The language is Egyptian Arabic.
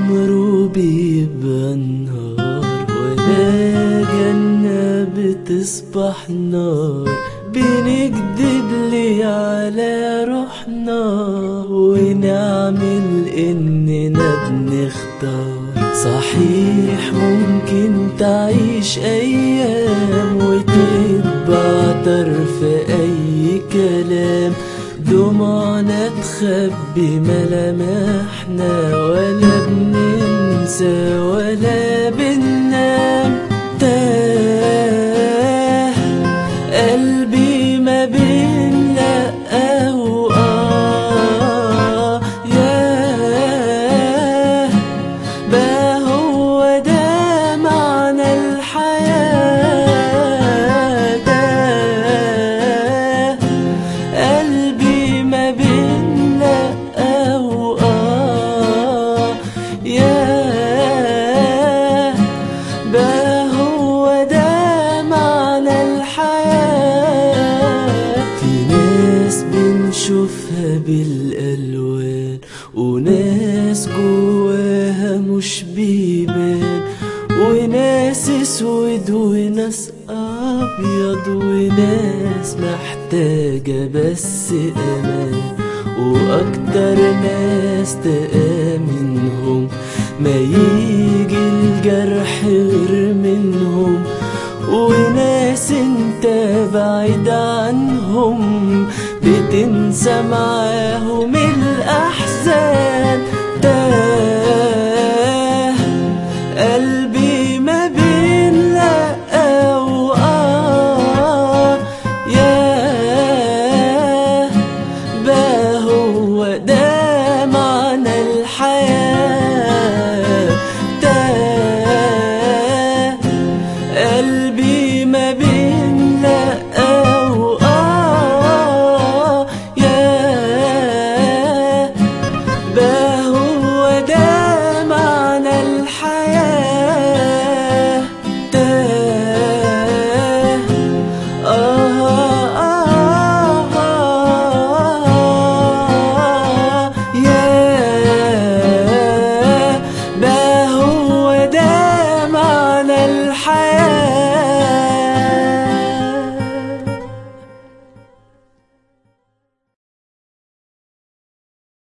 عمره بيبقى نهار ولا جنة بتصبح نار بنكدب ليه على روحنا ونعمل إننا بنختار صحيح ممكن تعيش أيام وتتبع طرف أي كلام دموعنا تخبي ملامحنا ولا بننسى ولا بننام تاه قلبي ما بين لأ وآه ياه بقى هو ده معنى الحياة تاه قلبي ما بين لأ وآه ياه بقى هو ده معنى الحياة في ناس بنشوفها بالألوان وناس جواها مش بيبان وناس اسود وناس ابيض وناس محتاجة بس امان واكتر ناس تآمنهم ما يجي الجرح غير منهم وناس انت بعيد عنهم بتنسى معاهم الأحلام